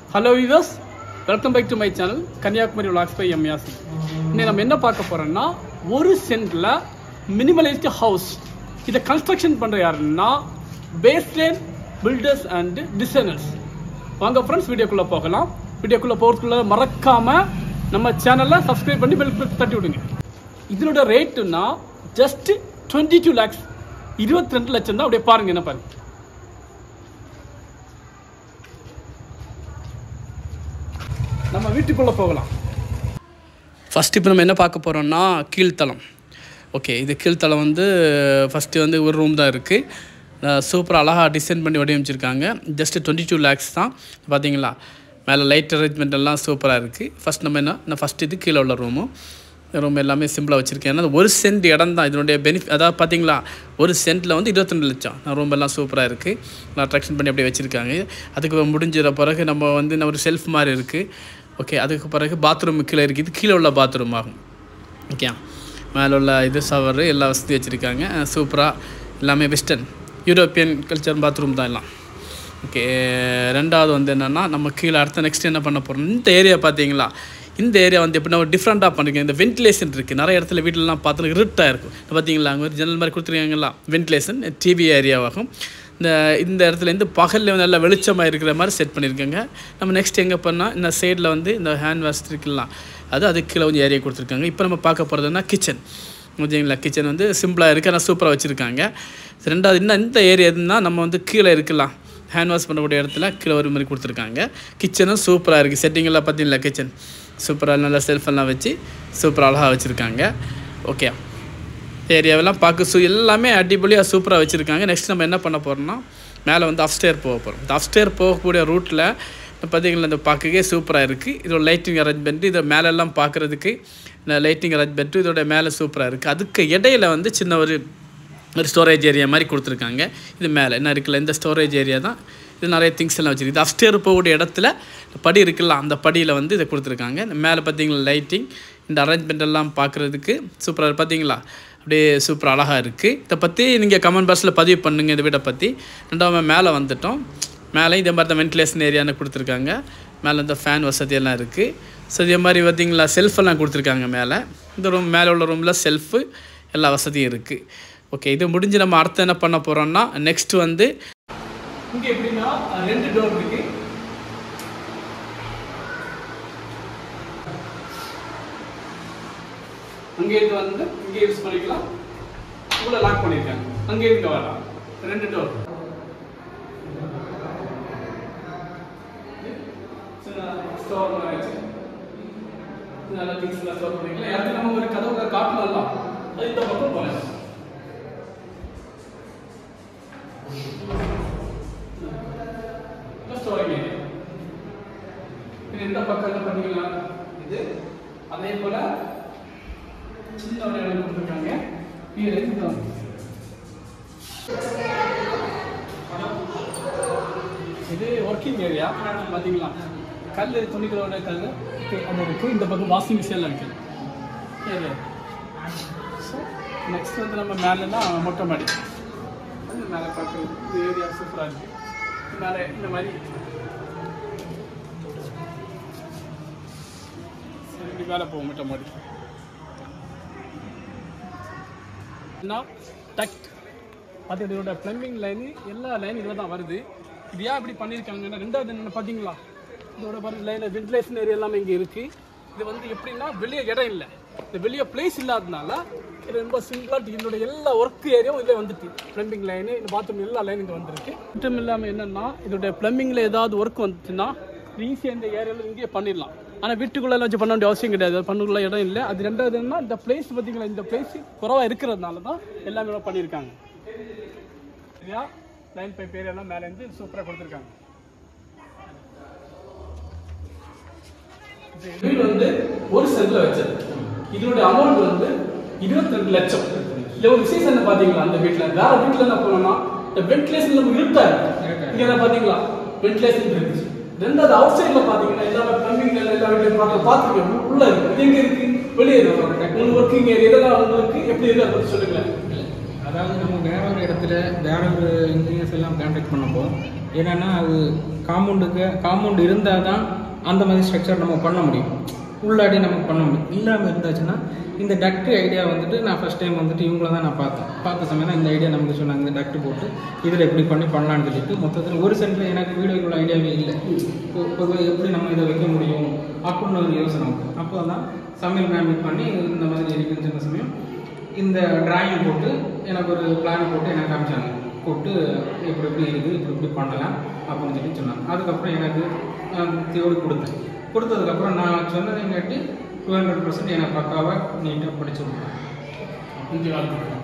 Hello viewers welcome back to my channel Kanyakumari vlogs by எம்யாசி இன்னைக்கு நம்ம என்ன பார்க்க போறோம்னா ஒரு சென்ட்ல மினிமலிஸ்ட் ஹவுஸ் இதை கன்ஸ்ட்ரக்ஷன் பண்ற யாருன்னா பேஸ்லேன் பில்டர்ஸ் அண்ட் டிசைனர்ஸ் வாங்க ஃப்ரெண்ட்ஸ் வீடியோக்குள்ள போகலாம் வீடியோக்குள்ள போகிறதுக்குள்ள மறக்காம நம்ம சேனலை சப்ஸ்கிரைப் பண்ணி பெல் click தட்டி விடுங்க இதனோட ரேட்டுனா ஜஸ்ட் டுவெண்ட்டி டூ லேக்ஸ் இருபத்தி ரெண்டு லட்சம் தான் அப்படியே பாருங்க என்ன பாருங்க நம்ம வீட்டுக்குள்ளே போகலாம் ஃபஸ்ட் இப்போ நம்ம என்ன பார்க்க போகிறோம்னா கீழ்த்தளம் ஓகே இது கீழ்த்தளம் வந்து ஃபஸ்ட்டு வந்து ஒரு ரூம் தான் இருக்குது சூப்பர் அழகாக டிசைன் பண்ணி வடிவமைச்சிருக்காங்க ஜஸ்ட் டுவெண்ட்டி டூ லேக்ஸ் தான் பார்த்தீங்களா மேலே லைட் அரேஞ்ச்மெண்ட் எல்லாம் சூப்பராக இருக்குது ஃபஸ்ட் நம்ம என்ன நான் ஃபஸ்ட் இது கீழே உள்ள ரூமும் ரூம் எல்லாமே சிம்பிளாக வச்சுருக்கேன் ஏன்னா ஒரு சென்ட் இடம் தான் இதனுடைய பெனிஃபிட் அதாவது பார்த்தீங்களா ஒரு சென்ட்டில் வந்து இருபத்திரெண்டு லட்சம் ரூம் எல்லாம் சூப்பராக இருக்குது நல்லா அட்ராக்ஷன் பண்ணி அப்படியே வச்சுருக்காங்க அதுக்கு முடிஞ்சிட பிறகு நம்ம வந்து நம்ம ஒரு செல்ஃப் மாதிரி இருக்குது ஓகே அதுக்கு பிறகு பாத்ரூம் கீழே இருக்குது இது கீழே உள்ள பாத்ரூம் ஆகும் ஓகே மேலே உள்ள இது ஷவர் எல்லா வசதி வச்சுருக்காங்க சூப்பராக எல்லாமே வெஸ்டர்ன் யூரோப்பியன் கல்ச்சர் பாத்ரூம் தான் எல்லாம் ஓகே ரெண்டாவது வந்து என்னென்னா நம்ம கீழே அடுத்த நெக்ஸ்ட் என்ன பண்ண போகிறோம் இந்த ஏரியா பார்த்தீங்களா இந்த ஏரியா வந்து எப்படின்னா ஒரு டிஃப்ரெண்ட்டாக பண்ணிருக்கேன் இந்த வென்டிலேஷன் இருக்குது நிறைய இடத்துல வீட்டிலலாம் பார்த்தோன்னா இருட்டாக இருக்கும் பார்த்தீங்களா அங்கே ஒரு ஜன்னல் மாதிரி கொடுத்துருக்காங்களா வென்டிலேஷன் டிவி ஏரியாவாகும் இந்த இந்த இடத்துல இருந்து பகலில் நல்லா வெளிச்சமாக இருக்கிற மாதிரி செட் பண்ணியிருக்காங்க நம்ம நெக்ஸ்ட் எங்கே பண்ணால் இந்த சைடில் வந்து இந்த ஹேண்ட் வாஷ் இருக்கலாம் அது அதுக்கு கீழே கொஞ்சம் ஏரியா கொடுத்துருக்காங்க இப்போ நம்ம பார்க்க போகிறதுனா கிச்சன் ஓகேங்களா கிச்சன் வந்து சிம்பிளாக இருக்குது ஆனால் சூப்பராக வச்சுருக்காங்க ரெண்டாவது இன்னும் இந்த ஏரியா எதுனா நம்ம வந்து கீழே இருக்கலாம் ஹேண்ட் வாஷ் பண்ணக்கூடிய இடத்துல கீழே ஒரு மாதிரி கொடுத்துருக்காங்க கிச்சனும் சூப்பராக இருக்குது செட்டிங்கெல்லாம் பார்த்தீங்களா கிச்சன் சூப்பராக நல்லா செல்ஃபெல்லாம் வச்சு சூப்பராக அழகாக வச்சுருக்காங்க ஓகே ஏரியாவெல்லாம் பார்க்க சூ எல்லாமே அடிப்பொலியாக சூப்பராக வச்சுருக்காங்க நெக்ஸ்ட் நம்ம என்ன பண்ண போகிறோம்னா மேலே வந்து அப்ஸ்டேர் போக போகிறோம் இந்த அப்ஸ்டேர் போகக்கூடிய ரூட்டில் பார்த்தீங்களா இந்த பார்க்கவே சூப்பராக இருக்குது இதோட லைட்டிங் அரேஞ்ச்மெண்ட்டு இதை மேலெல்லாம் பார்க்குறதுக்கு இந்த லைட்டிங் அரேஞ்ச்மெண்ட்டு இதோட மேலே சூப்பராக இருக்குது அதுக்கு இடையில வந்து சின்ன ஒரு ஒரு ஸ்டோரேஜ் ஏரியா மாதிரி கொடுத்துருக்காங்க இது மேலே என்ன இருக்குல்ல இந்த ஸ்டோரேஜ் ஏரியா தான் இது நிறைய திங்ஸ் எல்லாம் வச்சுருக்கு இது அப்ஸ்டேர் போகக்கூடிய இடத்துல படி இருக்குல்ல அந்த படியில் வந்து இதை கொடுத்துருக்காங்க மேலே பார்த்தீங்களா லைட்டிங் இந்த அரேஞ்ச்மெண்ட் எல்லாம் பார்க்குறதுக்கு சூப்பராக பார்த்தீங்களா அப்படியே சூப்பர் அழகாக இருக்குது இதை பற்றி நீங்கள் கமெண்ட் பாக்ஸில் பதிவு பண்ணுங்கள் இந்த வீடை பற்றி ரெண்டாவது மேலே வந்துட்டோம் மேலே இதே மாதிரி தான் வென்டிலேஷன் ஏரியான்னு கொடுத்துருக்காங்க மேலே இந்த ஃபேன் வசதியெல்லாம் இருக்குது ஸோ இதே மாதிரி பார்த்தீங்களா செல்ஃபெல்லாம் கொடுத்துருக்காங்க மேலே இந்த ரூம் மேலே உள்ள ரூமில் செல்ஃபு எல்லா வசதியும் இருக்குது ஓகே இது முடிஞ்சு நம்ம அடுத்து என்ன பண்ண போகிறோம்னா நெக்ஸ்ட் வந்து இங்கே எப்படின்னா ரெண்டு டோர் இருக்குது அங்கே இருந்து வந்து இங்கே யூஸ் பண்ணிக்கலாம் உள்ள லாக் பண்ணியிருக்காங்க அங்கே இருந்து வரலாம் ரெண்டு டோர் ஸ்டோர் வச்சு நல்ல திங்ஸ் எல்லாம் ஸ்டோர் பண்ணிக்கலாம் யாருக்கு நம்ம ஒரு கதவுல காட்டலாம் அது இந்த பக்கம் போகலாம் ஸ்டோரிங் ஏரியா இது எந்த பக்கம் என்ன பண்ணிக்கலாம் இது அதே போல சின்ன ஒரு இடம் கொடுத்துருக்காங்க கீழே இருந்து இது ஒர்க்கிங் ஏரியா பார்த்தீங்களா கல் துணிகளோட கல் அது இருக்குது இந்த பக்கம் வாஷிங் மிஷின்லாம் இருக்குது ஏரியா நெக்ஸ்ட் வந்து நம்ம மேலேனா மொட்டை மாடி அது மேலே பார்க்குறது இந்த ஏரியா சூப்பராக இருக்குது மேலே இந்த மாதிரி சரி இப்படி மேலே போவோம் மொட்டை மாடி டக்ட் அது இதோட ப்ளம்பிங் லைனு எல்லா லைன் இதில் தான் வருது இது ஏன் இப்படி பண்ணியிருக்காங்கன்னா ரெண்டாவது என்ன பார்த்தீங்களா இதோட பாருங்க லைனில் வென்டிலேஷன் ஏரியா எல்லாமே இங்கே இருக்குது இது வந்து எப்படின்னா வெளியே இடம் இல்லை இந்த வெளியே பிளேஸ் இல்லாதனால இது ரொம்ப சிம்பிளாக இதோட எல்லா ஒர்க் ஏரியாவும் இதில் வந்துட்டு ப்ளம்பிங் லைனு இந்த பாத்ரூம் எல்லா லைனும் இங்கே வந்திருக்கு மட்டும் இல்லாமல் என்னென்னா இதோட ப்ளம்பிங்கில் ஏதாவது ஒர்க் வந்துச்சுன்னா ஈஸியாக இந்த ஏரியாவில் இங்கேயே பண்ணிடலாம் ஆனால் வீட்டுக்குள்ளே வச்சு பண்ண வேண்டிய அவசியம் கிடையாது பண்ணுக்குள்ள இடம் இல்லை அது ரெண்டாவது என்னன்னா இந்த பிளேஸ் பார்த்தீங்களா இந்த பிளேஸ் குறவாக இருக்கிறதுனால தான் எல்லாமே பண்ணியிருக்காங்க சரியா லைன் பைப் ஏரியாலாம் மேலேருந்து சூப்பராக கொடுத்துருக்காங்க வீடு வந்து ஒரு சென்ட்ல வச்சது இதனுடைய அமௌண்ட் வந்து இருபத்தி ரெண்டு லட்சம் இதுல ஒரு விசேஷம் என்ன பாத்தீங்களா அந்த வீட்டுல வேற வீட்டுல என்ன பண்ணோம்னா இந்த வென்டிலேஷன் நம்ம இருட்டா இருக்கு இங்க என்ன பாத்தீங்களா வென்டிலேஷன் இருந்துச்சு ரெண்டாவது அவுட் சைட்ல பாத்தீங்கன்னா எல்லாமே பிளம்பிங் எல்லா வீட்லயும் பார்க்க பாத்துருக்கேன் உள்ள இருக்கு இது எங்க இருக்கு வெளியே இருக்கு உங்களுக்கு ஒர்க்கிங் ஏரியா இதெல்லாம் உங்களுக்கு எப்படி இருக்கு அதை பத்தி சொல்லுங்களேன் அதாவது நம்ம வேற ஒரு இடத்துல வேற ஒரு இன்ஜினியர்ஸ் எல்லாம் கான்டாக்ட் பண்ணப்போ என்னன்னா அது காம்பவுண்டுக்கு காம்பவுண்ட் இருந்தால் தான் அந்த மாதிரி ஸ்ட்ரக்சர் நம்ம பண்ண முடியும் உள்ளாடி நமக்கு பண்ண முடியும் இல்லாமல் இருந்தாச்சுன்னா இந்த டக்ட் ஐடியா வந்துட்டு நான் ஃபஸ்ட் டைம் வந்துட்டு இவங்கள தான் நான் பார்த்தேன் பார்த்த சமயம் தான் இந்த ஐடியா நமக்கு சொன்னாங்க இந்த டக்ட் போட்டு இதில் எப்படி பண்ணி பண்ணலான்னு சொல்லிட்டு மொத்தத்தில் ஒரு சென்டில் எனக்கு வீடியோக்குள்ள ஐடியாவே இல்லை பொ- பொதுவாக எப்படி நம்ம இதை வைக்க முடியும் அப்படின்னு ஒரு யோசனை வந்தது. அப்போ தான் சமையல் மேம் மீட் பண்ணி இந்த மாதிரி இருக்குன்னு சொன்ன சமயம் இந்த டிராயிங் போட்டு எனக்கு ஒரு பிளான் போட்டு எனக்கு காமிச்சாங்க போட்டு இப்படி இப்படி இருக்குது இப்படி இப்படி பண்ணலாம் அப்படின்னு சொல்லி சொன்னாங்க அதுக்கப்புறம் எனக்கு தியோடு கொடுத்தேன் கொடுத்ததுக்கப்புறம் நான் சொன்னதை கேட்டு டூ ஹண்ட்ரட் பர்சன்ட் எனக்கு பக்காவாக நீட்டாக படிச்சு கொடுத்தேன் இங்கே வாழ்க்கை